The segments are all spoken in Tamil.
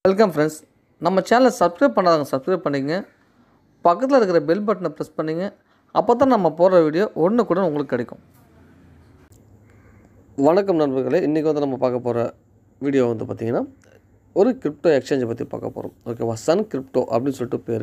வெல்கம் ஃப்ரெண்ட்ஸ் நம்ம சேனலை சப்ஸ்கிரைப் பண்ணாதவங்க சப்ஸ்கிரைப் பண்ணிக்கங்க பக்கத்தில் இருக்கிற பெல் பட்டனை ப்ரெஸ் பண்ணிங்க அப்போ தான் நம்ம போடுற வீடியோ ஒன்று கூட உங்களுக்கு கிடைக்கும் வணக்கம் நண்பர்களே இன்றைக்கி வந்து நம்ம பார்க்க போகிற வீடியோ வந்து பார்த்திங்கன்னா ஒரு கிரிப்டோ எக்ஸ்சேஞ்சை பற்றி பார்க்க போகிறோம் ஓகேவா சன் கிரிப்டோ அப்படின்னு சொல்லிட்டு பேர்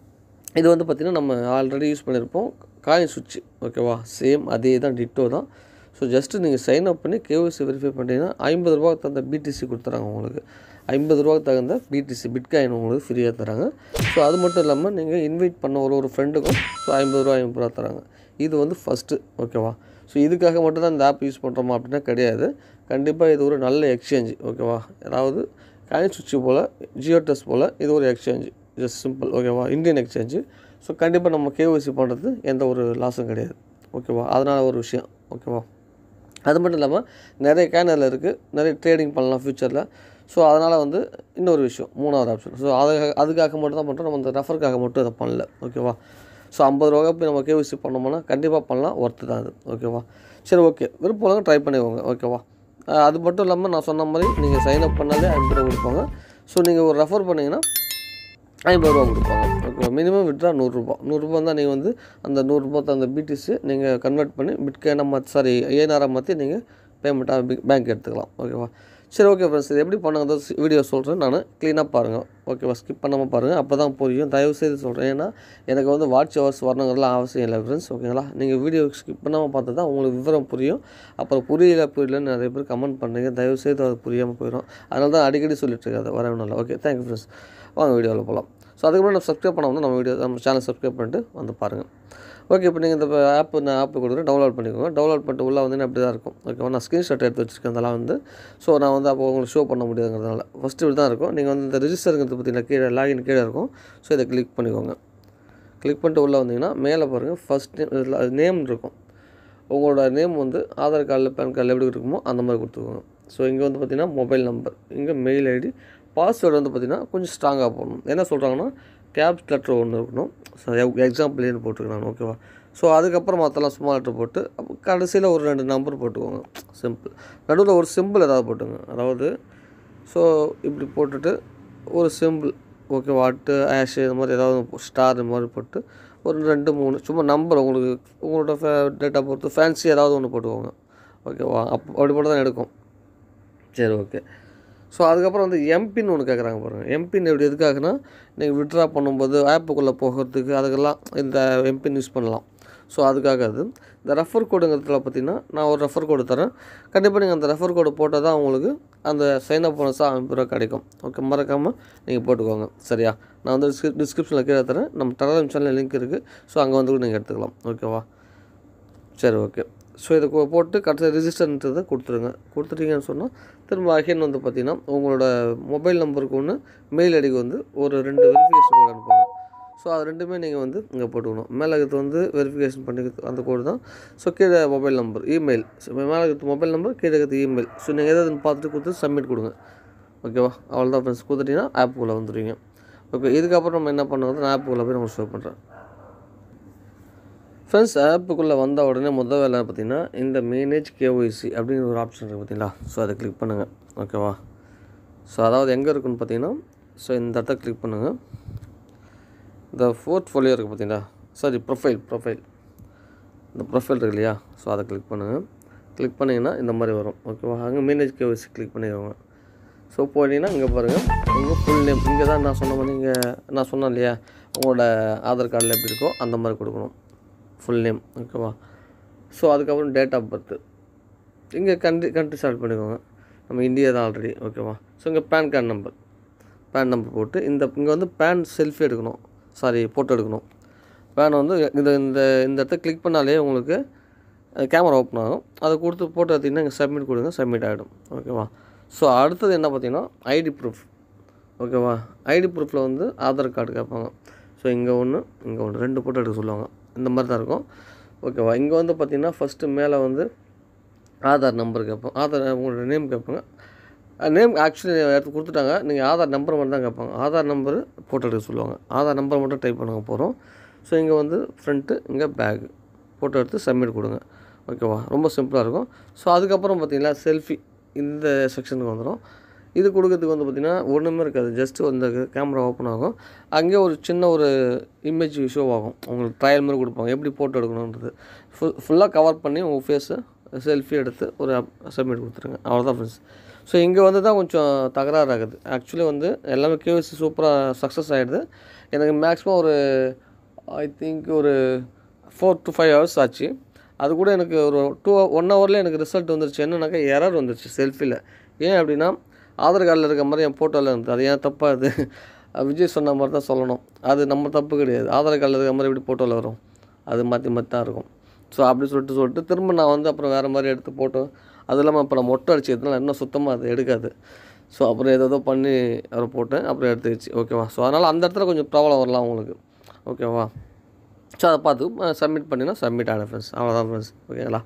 இது வந்து பார்த்திங்கன்னா நம்ம ஆல்ரெடி யூஸ் பண்ணியிருப்போம் காயின் சுவிட்ச் ஓகேவா சேம் அதே தான் டிட்டோ தான் ஸோ ஜஸ்ட்டு நீங்கள் சைன் அப் பண்ணி கேஒசி வெரிஃபை பண்ணிட்டீங்கன்னா ஐம்பது ரூபாய்க்கு தகுந்த பிடிசி கொடுத்துறாங்க உங்களுக்கு ஐம்பது ரூபாய்க்கு தகுந்த பிடிசி பிட்காயின் உங்களுக்கு ஃப்ரீயாக தராங்க ஸோ அது மட்டும் இல்லாமல் நீங்கள் இன்வைட் பண்ண ஒரு ஒரு ஃப்ரெண்டுக்கும் ஸோ ஐம்பது ரூபா ஐம்பது ரூபா தராங்க இது வந்து ஃபஸ்ட்டு ஓகேவா ஸோ இதுக்காக மட்டும் தான் இந்த ஆப் யூஸ் பண்ணுறோமா அப்படின்னா கிடையாது கண்டிப்பாக இது ஒரு நல்ல எக்ஸ்சேஞ்ச் ஓகேவா அதாவது காயின் சுவிட்ச் போல் ஜியோ டெஸ்ட் போல் இது ஒரு எக்ஸ்சேஞ்ச் ஜஸ்ட் சிம்பிள் ஓகேவா இந்தியன் எக்ஸ்சேஞ்சு ஸோ கண்டிப்பாக நம்ம கேஒசி பண்ணுறது எந்த ஒரு லாஸும் கிடையாது ஓகேவா அதனால் ஒரு விஷயம் ஓகேவா அது மட்டும் இல்லாமல் நிறைய கேன் அதில் இருக்குது நிறைய ட்ரேடிங் பண்ணலாம் ஃப்யூச்சரில் ஸோ அதனால் வந்து இன்னொரு விஷயம் மூணாவது ஆப்ஷன் ஸோ அதுக்காக அதுக்காக மட்டும் தான் பண்ணுறோம் நம்ம இந்த ரெஃபருக்காக மட்டும் இதை பண்ணல ஓகேவா ஸோ ஐம்பது ரூபா போய் நம்ம கேவிசி பண்ணோம்னா கண்டிப்பாக பண்ணலாம் ஒர்த்து தான் அது ஓகேவா சரி ஓகே விருப்பம் ட்ரை பண்ணிக்கோங்க ஓகேவா அஹ் அது மட்டும் இல்லாமல் நான் சொன்ன மாதிரி நீங்கள் சைன் அப் பண்ணாலே ஐம்பது ரூபா கொடுப்பாங்க ஸோ நீங்கள் ஒரு ரெஃபர் பண்ணிங்கன்னா ஐம்பது ரூபா கொடுப்பாங்க ஓகேவா மினிமம் விட்ரா நூறுரூபா நூறுரூபா தான் நீங்கள் வந்து அந்த நூறுரூபா அந்த பிடிசி நீங்கள் கன்வெர்ட் பண்ணி பிட்காயினாக மாற்றி சாரி ஏனாராக மாற்றி நீங்கள் பேமெண்ட்டாக பேங்க் எடுத்துக்கலாம் ஓகேவா சரி ஓகே ஃப்ரெண்ட்ஸ் இது எப்படி பண்ணுங்க வீடியோ சொல்கிறேன் நான் க்ளீனாக பாருங்கள் ஓகேவா ஸ்கிப் பண்ணாமல் பாருங்கள் அப்போ தான் புரியும் தயவு செய்து சொல்கிறேன் ஏன்னா எனக்கு வந்து வாட்ச் ஹவர்ஸ் வரணுங்கிறதுலாம் அவசியம் இல்லை ஃப்ரெண்ட்ஸ் ஓகேங்களா நீங்கள் வீடியோ ஸ்கிப் பண்ணாமல் பார்த்தா தான் உங்களுக்கு விவரம் புரியும் அப்புறம் புரியல புரியலன்னு நிறைய பேர் கமெண்ட் பண்ணுறீங்க தயவு செய்து அது புரியாமல் போயிடும் அதனால தான் அடிக்கடி சொல்லிட்டு இருக்காது வரவே இல்லை ஓகே தேங்க்யூ ஃப்ரெண்ட்ஸ் வாங்க வீடியோவில் போகலாம் ஸோ அதுக்கப்புறம் நம்ம சப்ஸ்கிரைப் பண்ண வந்து நம்ம வீடியோ நம்ம சேனல் சப்ஸ்கிரைப் பண்ணிட்டு வந்து பாருங்கள் ஓகே இப்போ நீங்கள் இந்த ஆப் நான் ஆப் கொடுக்குறேன் டவுன்லோட் பண்ணிக்கோங்க டவுன்லோட் பண்ணிட்டு உள்ளே வந்து அப்படி தான் இருக்கும் ஓகேவா நான் ஸ்க்ரீன்ஷாட் எடுத்து வச்சுருக்கேன் அதெல்லாம் வந்து ஸோ நான் வந்து அப்போ உங்களுக்கு ஷோ பண்ண முடியாதுங்கிறதுனால ஃபஸ்ட்டு இப்படி தான் இருக்கும் நீங்கள் வந்து இந்த ரிஜிஸ்டருங்கிறது பார்த்தீங்கன்னா கீழே லாகின் கீழே இருக்கும் ஸோ இதை கிளிக் பண்ணிக்கோங்க கிளிக் பண்ணிட்டு உள்ளே வந்தீங்கன்னா மேலே பாருங்கள் ஃபஸ்ட் நேம் நேம் இருக்கும் உங்களோட நேம் வந்து ஆதார் கார்டில் பேன் கார்டில் எப்படி இருக்குமோ அந்த மாதிரி கொடுத்துக்கோங்க ஸோ இங்கே வந்து பார்த்தீங்கன்னா மொபைல் நம்பர் இங்கே மெயில் ஐடி பாஸ்வேர்டு வந்து பார்த்திங்கன்னா கொஞ்சம் ஸ்ட்ராங்காக போடணும் என்ன சொல்கிறாங்கன்னா கேப்ஸ் லெட்டர் ஒன்று இருக்கணும் ஸோ எக்ஸாம்பிள்னு போட்டுருக்கேன் நான் ஓகேவா ஸோ அதுக்கப்புறம் மற்றெல்லாம் ஸ்மால் லெட்டர் போட்டு அப்போ கடைசியில் ஒரு ரெண்டு நம்பர் போட்டுக்கோங்க சிம்பிள் நடுவில் ஒரு சிம்பிள் ஏதாவது போட்டுங்க அதாவது ஸோ இப்படி போட்டுட்டு ஒரு சிம்பிள் ஓகே வாட்டு ஆஷ் இந்த மாதிரி ஏதாவது ஸ்டார் இந்த மாதிரி போட்டு ஒரு ரெண்டு மூணு சும்மா நம்பர் உங்களுக்கு உங்களோட ஃபே டேட்டா பொறுத்து ஃபேன்சி ஏதாவது ஒன்று போட்டுக்கோங்க ஓகேவா அப் அப்படி போட்டு தான் எடுக்கும் சரி ஓகே ஸோ அதுக்கப்புறம் வந்து எம்பின் ஒன்று கேட்குறாங்க பாருங்கள் எம்பின் எப்படி எதுக்காகனா நீங்கள் விட்ரா பண்ணும்போது ஆப்புக்குள்ளே போகிறதுக்கு அதுக்கெல்லாம் இந்த எம்பின் யூஸ் பண்ணலாம் ஸோ அதுக்காக அது இந்த ரெஃபர் கோடுங்கிறதுல பார்த்தீங்கன்னா நான் ஒரு ரெஃபர் கோடு தரேன் கண்டிப்பாக நீங்கள் அந்த ரெஃபர் கோடு போட்டால் தான் உங்களுக்கு அந்த சைன் அப் போனஸாக ஐம்பது ரூபா கிடைக்கும் ஓகே மறக்காமல் நீங்கள் போட்டுக்கோங்க சரியா நான் வந்து டிஸ்கிரிப்ஷனில் கீழே தரேன் நம்ம டெலகிராம் சேனல் லிங்க் இருக்குது ஸோ அங்கே வந்து கூட நீங்கள் எடுத்துக்கலாம் ஓகேவா சரி ஓகே ஸோ இதை கொ- போட்டு கடைசி ரிஜிஸ்டர்ன்றதை கொடுத்துருங்க கொடுத்துட்டீங்கன்னு சொன்னால் திரும்ப அகைன் வந்து பார்த்தீங்கன்னா உங்களோட மொபைல் நம்பருக்கு ஒன்று மெயில் ஐடிக்கு வந்து ஒரு ரெண்டு வெரிஃபிகேஷன் கோடு அனுப்புங்க ஸோ அது ரெண்டுமே நீங்கள் வந்து இங்கே போட்டுக்கணும் மேலே இருக்கிறது வந்து வெரிஃபிகேஷன் பண்ணி அந்த கோடு தான் ஸோ கீழே மொபைல் நம்பர் இமெயில் ஸோ மேலே இருக்கிறது மொபைல் நம்பர் கீழே இருக்கிறது இமெயில் ஸோ நீங்கள் எதாவது பார்த்துட்டு கொடுத்து சப்மிட் கொடுங்க ஓகேவா அவ்வளோதான் ஃப்ரெண்ட்ஸ் கொடுத்துட்டீங்கன்னா ஆப்புக்குள்ளே வந்துடுவீங்க ஓகே இதுக்கப்புறம் நம்ம என்ன பண்ணுறது நான் ஆப்புக்குள்ளே போய் நம்ம ஷோ பண்ணுறேன் ஃப்ரெண்ட்ஸ் ஆப்புக்குள்ளே வந்த உடனே முதல் வேலை பார்த்தீங்கன்னா இந்த மேனேஜ் கேஒய்சி அப்படிங்கிற ஒரு ஆப்ஷன் இருக்குது பார்த்தீங்களா ஸோ அதை கிளிக் பண்ணுங்கள் ஓகேவா ஸோ அதாவது எங்கே இருக்குன்னு பார்த்தீங்கன்னா ஸோ இந்த இடத்த கிளிக் பண்ணுங்கள் இந்த ஃபோர்த் ஃபோலியோ இருக்குது பார்த்தீங்களா சாரி ப்ரொஃபைல் ப்ரொஃபைல் இந்த ப்ரொஃபைல் இருக்கு இல்லையா ஸோ அதை கிளிக் பண்ணுங்கள் கிளிக் பண்ணிங்கன்னா இந்த மாதிரி வரும் ஓகேவா அங்கே மேனேஜ் கேஒய்சி கிளிக் பண்ணிக்கோங்க ஸோ போனீங்கன்னா இங்கே பாருங்கள் உங்கள் ஃபுல் நேம் இங்கே தான் நான் சொன்ன மாதிரி இங்கே நான் சொன்னேன் இல்லையா உங்களோட ஆதார் கார்டில் எப்படி இருக்கோ அந்த மாதிரி கொடுக்கணும் ஃபுல் நேம் ஓகேவா ஸோ அதுக்கப்புறம் டேட் ஆஃப் பர்த்து இங்கே கண்ட்ரி கண்ட்ரி செலக்ட் பண்ணிக்கோங்க நம்ம இந்தியா தான் ஆல்ரெடி ஓகேவா ஸோ இங்கே PAN card number PAN number போட்டு இந்த இங்கே வந்து பேன் செல்ஃபி எடுக்கணும் சாரி ஃபோட்டோ எடுக்கணும் பேன் வந்து இந்த இந்த இந்த இடத்த கிளிக் பண்ணாலே உங்களுக்கு கேமரா ஓப்பன் ஆகும் அதை கொடுத்து போட்டோ எடுத்திங்கன்னா இங்கே சப்மிட் கொடுங்க சப்மிட் ஆகிடும் ஓகேவா ஸோ அடுத்தது என்ன பார்த்தீங்கன்னா ஐடி ப்ரூஃப் ஓகேவா ஐடி ப்ரூஃபில் வந்து ஆதார் கார்டு கேட்பாங்க ஸோ இங்கே ஒன்று இங்கே ஒன்று ரெண்டு ஃபோட்டோ எடுக்க சொல்லுவாங்க இந்த மாதிரி தான் இருக்கும் ஓகேவா இங்கே வந்து பார்த்தீங்கன்னா ஃபஸ்ட்டு மேலே வந்து ஆதார் நம்பர் கேட்போம் ஆதார் உங்களோட நேம் கேட்பாங்க நேம் ஆக்சுவலி எடுத்து கொடுத்துட்டாங்க நீங்கள் ஆதார் நம்பர் மட்டும் தான் கேட்பாங்க ஆதார் நம்பர் ஃபோட்டோ எடுக்க சொல்லுவாங்க ஆதார் நம்பர் மட்டும் டைப் பண்ணுங்க போகிறோம் ஸோ இங்கே வந்து ஃப்ரண்ட்டு இங்கே பேக் ஃபோட்டோ எடுத்து சப்மிட் கொடுங்க ஓகேவா ரொம்ப சிம்பிளாக இருக்கும் ஸோ அதுக்கப்புறம் பார்த்தீங்கன்னா செல்ஃபி இந்த செக்ஷனுக்கு வந்துடும் இது கொடுக்கறதுக்கு வந்து பார்த்திங்கன்னா ஒன்றுமே இருக்காது ஜஸ்ட் அந்த கேமரா ஓப்பன் ஆகும் அங்கேயே ஒரு சின்ன ஒரு இமேஜ் ஷோ ஆகும் உங்களுக்கு ட்ரையல் மாதிரி கொடுப்பாங்க எப்படி ஃபோட்டோ எடுக்கணுன்றது ஃபுல் ஃபுல்லாக கவர் பண்ணி உங்கள் ஃபேஸை செல்ஃபி எடுத்து ஒரு சப்மிட் கொடுத்துருங்க அவ்வளோதான் ஃப்ரெண்ட்ஸ் ஸோ இங்கே வந்து தான் கொஞ்சம் தகராறு ஆகுது ஆக்சுவலி வந்து எல்லாமே கேவிசி சூப்பராக சக்ஸஸ் ஆகிடுது எனக்கு மேக்ஸிமம் ஒரு ஐ திங்க் ஒரு ஃபோர் டு ஃபைவ் ஹவர்ஸ் ஆச்சு அது கூட எனக்கு ஒரு டூ ஒன் ஹவரில் எனக்கு ரிசல்ட் வந்துருச்சு என்னன்னாக்கா எரர் வந்துருச்சு செல்ஃபியில் ஏன் அப்படின்னா ஆதார் கார்டில் இருக்க மாதிரி என் ஃபோட்டோவில் இருந்தது அது ஏன் தப்பாக அது விஜய் சொன்ன மாதிரி தான் சொல்லணும் அது நம்ம தப்பு கிடையாது ஆதார் கார்டில் இருக்க மாதிரி எப்படி ஃபோட்டோவில் வரும் அது மாற்றி மாற்றி தான் இருக்கும் ஸோ அப்படி சொல்லிட்டு சொல்லிட்டு திரும்ப நான் வந்து அப்புறம் வேறு மாதிரி எடுத்து போட்டோ அது இல்லாமல் இப்போ நான் மொட்டை அடிச்சதுனால இன்னும் சுத்தமாக அது எடுக்காது ஸோ அப்புறம் ஏதோ பண்ணி அவரை போட்டேன் அப்புறம் எடுத்துக்கிச்சு ஓகேவா ஸோ அதனால் அந்த இடத்துல கொஞ்சம் ப்ராப்ளம் வரலாம் உங்களுக்கு ஓகேவா ஸோ அதை பார்த்து சப்மிட் பண்ணினா சப்மிட் ஆகிடும் ஃப்ரெண்ட்ஸ் அவ்வளோதான் ஃப்ரெண்ட்ஸ் ஓகேங்களா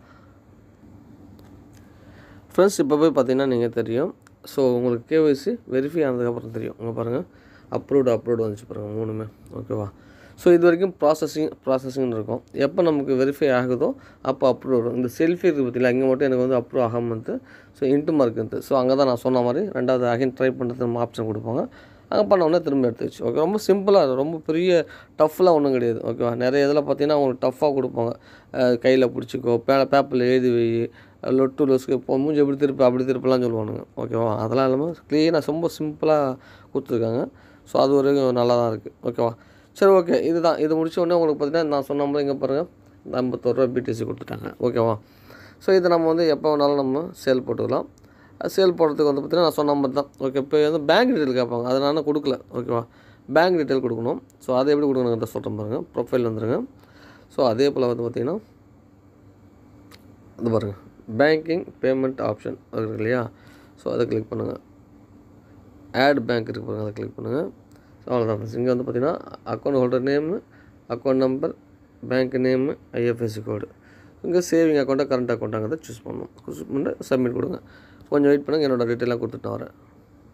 ஃப்ரெண்ட்ஸ் இப்போ போய் பார்த்தீங்கன்னா நீங்கள் தெரியும் ஸோ உங்களுக்கு கேஒய்சி வெரிஃபை ஆனதுக்கப்புறம் தெரியும் இங்கே பாருங்கள் அப்ரூவ்டு அப்ரூவ்டு வந்துச்சு பாருங்கள் மூணுமே ஓகேவா ஸோ இது வரைக்கும் ப்ராசஸிங் ப்ராசஸிங் இருக்கும் எப்போ நமக்கு வெரிஃபை ஆகுதோ அப்போ அப்ரூவ் வரும் இந்த செல்ஃபி இருக்குது பார்த்தீங்களா இங்கே மட்டும் எனக்கு வந்து அப்ரூவ் ஆகாமல் வந்து ஸோ இன்ட்டு மார்க் இருந்து ஸோ அங்கே தான் நான் சொன்ன மாதிரி ரெண்டாவது அகைன் ட்ரை பண்ணுறது நம்ம ஆப்ஷன் கொடுப்பாங்க அங்கே பண்ண உடனே திரும்ப எடுத்து வச்சு ஓகே ரொம்ப சிம்பிளாக ரொம்ப பெரிய டஃப்லாம் ஒன்றும் கிடையாது ஓகேவா நிறைய இதில் பார்த்தீங்கன்னா உங்களுக்கு டஃப்பாக கொடுப்பாங்க கையில் பிடிச்சிக்கோ பே பேப்பரில் எழுதி வை லொட்டு லொஸ்க்கு இப்போ மூஞ்சி எப்படி திருப்பி அப்படி திருப்பலாம் சொல்லுவானுங்க ஓகேவா அதெல்லாம் இல்லாமல் க்ளீனாக ரொம்ப சிம்பிளாக கொடுத்துருக்காங்க ஸோ அது ஒரு நல்லா தான் இருக்குது ஓகேவா சரி ஓகே இதுதான் இது முடிச்ச உடனே உங்களுக்கு பார்த்தீங்கன்னா நான் சொன்ன மாதிரி இங்கே பாருங்கள் ஐம்பத்தோருவா பிடிசி கொடுத்துட்டாங்க ஓகேவா ஸோ இதை நம்ம வந்து எப்போ வேணாலும் நம்ம சேல் போட்டுக்கலாம் சேல் போடுறதுக்கு வந்து பார்த்திங்கன்னா நான் சொன்ன மாதிரி தான் ஓகே இப்போ வந்து பேங்க் டீட்டெயில் கேட்பாங்க அதை நான் கொடுக்கல ஓகேவா பேங்க் டீட்டெயில் கொடுக்கணும் ஸோ அதை எப்படி கொடுக்கணுங்கிறத சொல்கிறேன் பாருங்கள் ப்ரொஃபைல் வந்துருங்க ஸோ அதே போல் வந்து பார்த்திங்கன்னா இது பாருங்கள் பேங்கிங் பேமெண்ட் ஆப்ஷன் இருக்கு இல்லையா ஸோ அதை கிளிக் பண்ணுங்கள் ஆட் பேங்க் இருக்கு பாருங்கள் அதை கிளிக் பண்ணுங்கள் ஸோ அவ்வளோதான் ஃப்ரெண்ட்ஸ் இங்கே வந்து பார்த்திங்கன்னா account holder name account number bank name IFSC code இங்கே சேவிங் அக்கௌண்ட்டாக கரண்ட் அக்கௌண்ட்டாங்கிறத சூஸ் பண்ணணும் சூஸ் பண்ணிட்டு சப்மிட் கொடுங்க கொஞ்சம் வெயிட் பண்ணுங்கள் என்னோடய டீட்டெயிலாக கொடுத்துட்டு நான் வரேன்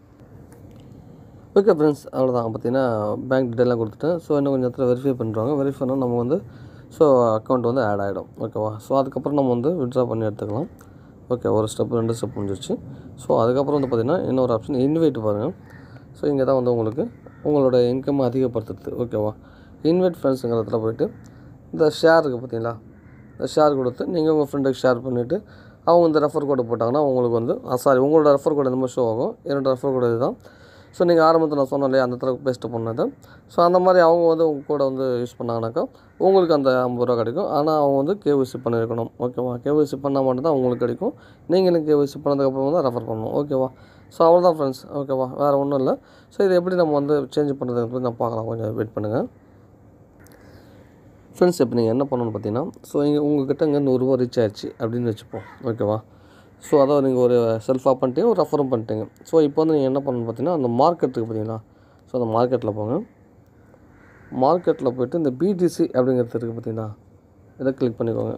ஓகே ஃப்ரெண்ட்ஸ் அவ்வளோதான் பார்த்தீங்கன்னா பேங்க் டீட்டெயிலாம் கொடுத்துட்டேன் ஸோ இன்னும் கொஞ்சம் இடத்துல வெரிஃபை பண்ணுறாங்க வெரிஃபை பண்ணால் நம்ம வந்து ஸோ அக்கௌண்ட் வந்து ஆட் ஆகிடும் ஓகேவா ஸோ அதுக்கப்புறம் நம்ம வந்து விட்ரா பண்ணி எடுத்துக்கலாம் ஓகே ஒரு ஸ்டெப் ரெண்டு ஸ்டெப் முடிஞ்சிருச்சு ஸோ அதுக்கப்புறம் வந்து பார்த்திங்கன்னா இன்னொரு ஆப்ஷன் இன்வைட் பாருங்கள் ஸோ இங்கே தான் வந்து உங்களுக்கு உங்களோட இன்கம் அதிகப்படுத்துறது ஓகேவா இன்வைட் ஃப்ரெண்ட்ஸுங்கிறதுல போயிட்டு இந்த ஷேர் இருக்குது பார்த்தீங்களா இந்த ஷேர் கொடுத்து நீங்கள் உங்கள் ஃப்ரெண்டுக்கு ஷேர் பண்ணிவிட்டு அவங்க இந்த ரெஃபர் கோடு போட்டாங்கன்னா உங்களுக்கு வந்து சாரி உங்களோட ரெஃபர் கோடு இந்த மாதிரி ஷோ ஆகும் என்னோட ரெஃபர் கோடு இதுதான் ஸோ நீங்கள் ஆரம்பத்தில் நான் சொன்னேன் இல்லையா அந்த தடவை பெஸ்ட்டு பண்ணது ஸோ அந்த மாதிரி அவங்க வந்து உங்கள் கூட வந்து யூஸ் பண்ணாங்கனாக்கா உங்களுக்கு அந்த ஐம்பது ரூபா கிடைக்கும் ஆனால் அவங்க வந்து கேவிசி பண்ணியிருக்கணும் ஓகேவா கேவிசி பண்ணால் மட்டும்தான் உங்களுக்கு கிடைக்கும் நீங்களும் கேவிசி பண்ணதுக்கப்புறம் வந்து ரெஃபர் பண்ணணும் ஓகேவா ஸோ அவ்வளோதான் ஃப்ரெண்ட்ஸ் ஓகேவா வேறு ஒன்றும் இல்லை ஸோ இது எப்படி நம்ம வந்து சேஞ்ச் பண்ணுறதுக்கு நான் பார்க்கலாம் கொஞ்சம் வெயிட் பண்ணுங்கள் ஃப்ரெண்ட்ஸ் இப்போ நீங்கள் என்ன பண்ணணும்னு பார்த்தீங்கன்னா ஸோ இங்கே உங்கள்கிட்ட இங்கே நூறுரூவா ரீச் ஆயிடுச்சு அப்படின்னு வச்சுப்போம் ஓகேவா ஸோ அதாவது நீங்கள் ஒரு செல்ஃபாக பண்ணிட்டீங்க ஒரு ரெஃபரும் பண்ணிட்டீங்க ஸோ இப்போ வந்து நீங்கள் என்ன பண்ணணும் பார்த்தீங்கன்னா அந்த மார்க்கெட்டுக்கு பார்த்தீங்களா ஸோ அந்த மார்க்கெட்டில் போங்க மார்க்கெட்டில் போயிட்டு இந்த பிடிசி அப்படிங்கிறது இருக்குது பார்த்தீங்களா இதை கிளிக் பண்ணிக்கோங்க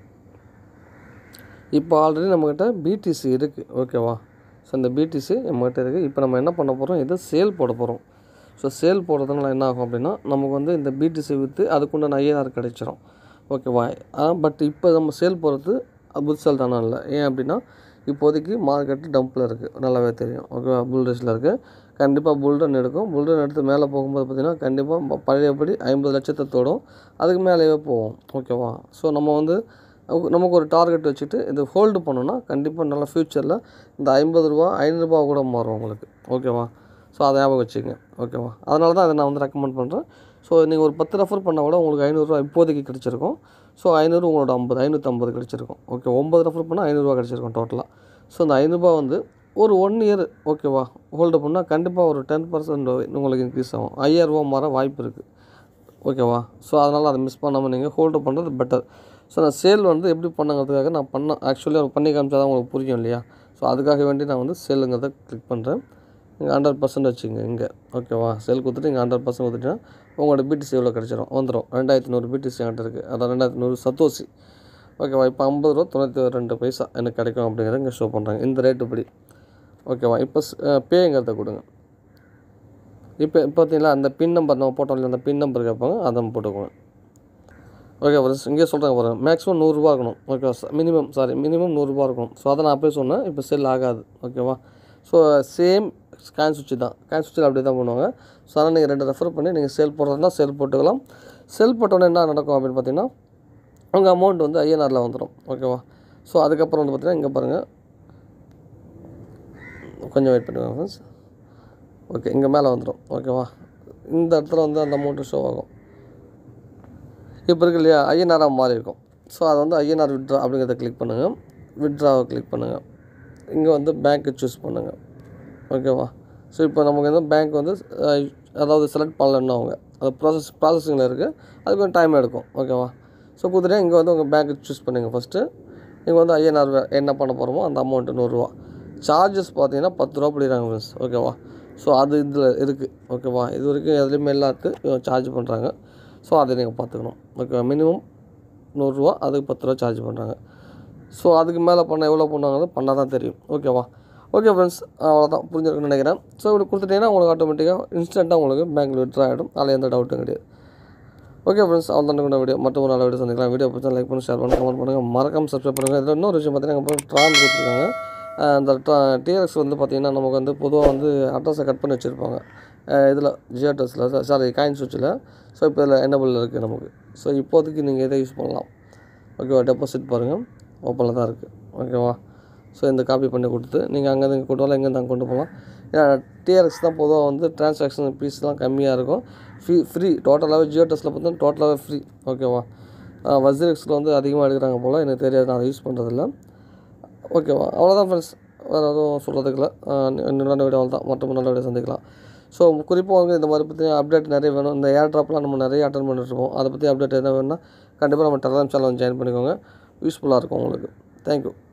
இப்போ ஆல்ரெடி நம்மக்கிட்ட பிடிசி இருக்குது ஓகேவா ஸோ இந்த பிடிசி நம்மகிட்ட இருக்குது இப்போ நம்ம என்ன பண்ண போகிறோம் இதை சேல் போட போகிறோம் ஸோ சேல் போடுறதுனால என்ன ஆகும் அப்படின்னா நமக்கு வந்து இந்த பிடிசி விற்று அதுக்குண்டான ஐஆர் கிடைச்சிரும் ஓகேவா பட் இப்போ நம்ம சேல் போடுறது புதுசால் தானே இல்லை ஏன் அப்படின்னா இப்போதைக்கு மார்க்கெட்டு டம்பில் இருக்குது நல்லாவே தெரியும் ஓகேவா புல் ரேஸில் இருக்குது கண்டிப்பாக புல்டன் எடுக்கும் புல்டன் எடுத்து மேலே போகும்போது பார்த்திங்கன்னா கண்டிப்பாக பழையபடி ஐம்பது லட்சத்தை தொடும் அதுக்கு மேலேயே போவோம் ஓகேவா ஸோ நம்ம வந்து நமக்கு ஒரு டார்கெட் வச்சுட்டு இது ஹோல்டு பண்ணோன்னா கண்டிப்பாக நல்ல ஃப்யூச்சரில் இந்த ஐம்பது ரூபா ஐநூறுரூபா கூட மாறும் உங்களுக்கு ஓகேவா ஸோ அதை ஞாபகம் வச்சுங்க ஓகேவா அதனால தான் அதை நான் வந்து ரெக்கமெண்ட் பண்ணுறேன் ஸோ நீங்கள் ஒரு பத்து ரெஃபர் பண்ணால் கூட உங்களுக்கு ஐநூறுரூவா இப்போதைக்கு கிடச்சிருக்கும் ஸோ ஐநூறு உங்களோட ஐம்பது ஐநூற்றம்பது கிடச்சிருக்கும் ஓகே ஒம்பது ரெஃபர் பண்ணால் ஐநூறுரூவா கிடச்சிருக்கும் டோட்டலாக ஸோ அந்த ஐநூறுரூபா வந்து ஒரு ஒன் இயர் ஓகேவா ஹோல்டு பண்ணால் கண்டிப்பாக ஒரு டென் பர்சன்ட் உங்களுக்கு இன்க்ரீஸ் ஆகும் ஐயாயிரரூவா மாற வாய்ப்பு இருக்குது ஓகேவா ஸோ அதனால் அதை மிஸ் பண்ணாமல் நீங்கள் ஹோல்டு பண்ணுறது பெட்டர் ஸோ நான் சேல் வந்து எப்படி பண்ணங்கிறதுக்காக நான் பண்ண ஆக்சுவலி பண்ணி காமிச்சா தான் உங்களுக்கு புரியும் இல்லையா ஸோ அதுக்காக வேண்டி நான் வந்து சேலுங்கிறத கிளிக் பண்ணுறேன் இங்கே ஹண்ட்ரட் பர்சன்ட் வச்சுங்க இங்கே ஓகேவா செல் கொடுத்துட்டு இங்கே ஹண்ட்ரட் பர்சன்ட் கொடுத்துட்டா உங்களோட பிடிசி எவ்வளோ கிடச்சிரும் வந்துடும் ரெண்டாயிரத்தி நூறு பிடிசி என்கிட்ட இருக்குது அதான் ரெண்டாயிரத்தி நூறு சத்தோசி ஓகேவா இப்போ ஐம்பது ரூபா தொண்ணூற்றி ரெண்டு பைசா எனக்கு கிடைக்கும் அப்படிங்கிறத இங்கே ஷோ பண்ணுறாங்க இந்த ரேட்டு படி ஓகேவா இப்போ பேங்கிறத கொடுங்க இப்போ இப்போ பார்த்தீங்களா அந்த பின் நம்பர் நம்ம போட்டோம் அந்த பின் நம்பர் கேட்பாங்க அதை நம்ம போட்டுக்கோங்க ஓகே ஃப்ரெண்ட்ஸ் இங்கே சொல்கிறாங்க பாருங்க மேக்ஸிமம் நூறுரூவா இருக்கணும் ஓகே மினிமம் சாரி மினிமம் நூறுரூவா இருக்கணும் ஸோ அதை நான் அப்போயே சொன்னேன் இப்போ செல் ஆகாது ஓகேவா ஸோ சேம் ஸ்கேன் சுவிட்ச் தான் ஸ்கேன் சுவிட்சில் அப்படி தான் பண்ணுவாங்க ஸோ அதனால் நீங்கள் ரெண்டு ரெஃபர் பண்ணி நீங்கள் சேல் போடுறதுனா சேல் போட்டுக்கலாம் சேல் போட்டோன்னே என்ன நடக்கும் அப்படின்னு பார்த்தீங்கன்னா உங்கள் அமௌண்ட் வந்து ஐஎன்ஆரில் வந்துடும் ஓகேவா ஸோ அதுக்கப்புறம் வந்து பார்த்தீங்கன்னா இங்கே பாருங்கள் கொஞ்சம் வெயிட் பண்ணுங்க ஃப்ரெண்ட்ஸ் ஓகே இங்கே மேலே வந்துடும் ஓகேவா இந்த இடத்துல வந்து அந்த அமௌண்ட்டு ஷோ ஆகும் இப்போ இருக்கு இல்லையா ஐஎன்ஆராக மாறி இருக்கும் ஸோ அதை வந்து ஐஎன்ஆர் விட்ரா அப்படிங்கிறத கிளிக் பண்ணுங்கள் விட்ராவை கிளிக் பண்ணுங்கள் இங்கே வந்து பேங்க்கு சூஸ் பண்ணுங்கள் ஓகேவா ஸோ இப்போ நமக்கு வந்து பேங்க் வந்து அஹ், அதாவது செலக்ட் பண்ணலன்னு அவங்க அது ப்ராசஸ் ப்ராசஸிங்கில் இருக்குது அது கொஞ்சம் டைம் எடுக்கும் ஓகேவா ஸோ குதிரை இங்கே வந்து உங்கள் பேங்க்கு சூஸ் பண்ணுங்க ஃபஸ்ட்டு இங்கே வந்து ஐஎன்ஆர் என்ன பண்ண போகிறோமோ அந்த அமௌண்ட்டு நூறுரூவா சார்ஜஸ் பார்த்தீங்கன்னா பத்து ரூபா பிடிக்கிறாங்க ஃப்ரெண்ட்ஸ் ஓகேவா ஸோ அது இதில் இருக்குது ஓகேவா இது வரைக்கும் எதுலேயுமே எல்லாத்துக்கும் சார்ஜ் பண்ணுறாங்க ஸோ அதை நீங்கள் பார்த்துக்கணும் ஓகேவா மினிமம் நூறுரூவா அதுக்கு பத்து ரூபா சார்ஜ் பண்ணுறாங்க ஸோ அதுக்கு மேலே பண்ண எவ்வளோ பண்ணுவாங்க பண்ணால் தான் தெரியும் ஓகேவா ஓகே ஃப்ரெண்ட்ஸ் அவ்வளோதான் புரிஞ்சிருக்குன்னு நினைக்கிறேன் ஸோ இப்படி கொடுத்துட்டீங்கன்னா உங்களுக்கு ஆட்டோமேட்டிக்காக இன்ஸ்டண்ட்டாக உங்களுக்கு பேங்க்கில் விட்ரா ஆகிடும் அதில் எந்த டவுட்டும் கிடையாது ஓகே ஃப்ரெண்ட்ஸ் அவள் தான் வீடியோ மட்டும் ஒரு நல்ல வீடியோ சந்திக்கலாம் வீடியோ பிடிச்சா லைக் பண்ணி ஷேர் பண்ணி கமெண்ட் பண்ணுங்கள் மறக்காம சப்ஸ்கிரைப் பண்ணுங்கள் இதில் இன்னொரு விஷயம் பார்த்தீங்கன்னா அப்புறம் ட்ரான் கொடுத்துருக்காங்க அஹ் அந்த டிஎக்ஸ் வந்து பார்த்திங்கன்னா நமக்கு வந்து பொதுவாக வந்து அட்ரஸை கட் பண்ணி வச்சுருப்பாங்க இதில் ஜியோ டெஸ்ட்டில் சாரி காயின் சுவிட்சில் ஸோ இப்போ இதில் என்னபிள் இருக்குது நமக்கு ஸோ இப்போதைக்கு நீங்கள் இதை யூஸ் பண்ணலாம் ஓகேவா டெபாசிட் பாருங்கள் ஓப்பனில் தான் இருக்குது ஓகேவா ஸோ இந்த காப்பி பண்ணி கொடுத்து நீங்கள் அங்கேருந்து இங்கே கொண்டு வரலாம் இங்கேருந்து அங்கே கொண்டு போகலாம் ஏன்னா டிஆர்எக்ஸ் தான் பொதுவாக வந்து டிரான்சாக்ஷன் ஃபீஸ்லாம் கம்மியாக இருக்கும் ஃப்ரீ ஃப்ரீ டோட்டலாகவே ஜியோ டெஸ்ட்டில் பார்த்தா டோட்டலாகவே ஃப்ரீ ஓகேவா வஜ்ரெக்ஸில் வந்து அதிகமாக எடுக்கிறாங்க போல் எனக்கு தெரியாது நான் அதை யூஸ் பண்ணுறதில்ல ஓகேவா அவ்வளோதான் ஃப்ரெண்ட்ஸ் வேறு எதுவும் சொல்கிறதுக்கு இல்லை இன்னும் நல்ல வீடியோ தான் மற்றும் நல்ல வீடியோ சந்திக்கலாம் ஸோ குறிப்பாக வந்து இந்த மாதிரி பற்றி அப்டேட் நிறைய வேணும் இந்த ஏர் ட்ராப்லாம் நம்ம நிறைய அட்டன் பண்ணிட்டுருப்போம் அதை பற்றி அப்டேட் என்ன வேணும்னா கண்டிப்பாக நம்ம டெலிகிராம் சேனல் ஜாயின் பண்ணிக்கோங்க யூஸ்ஃபுல்லாக இருக்கும் உங்களுக்கு தேங்க்யூ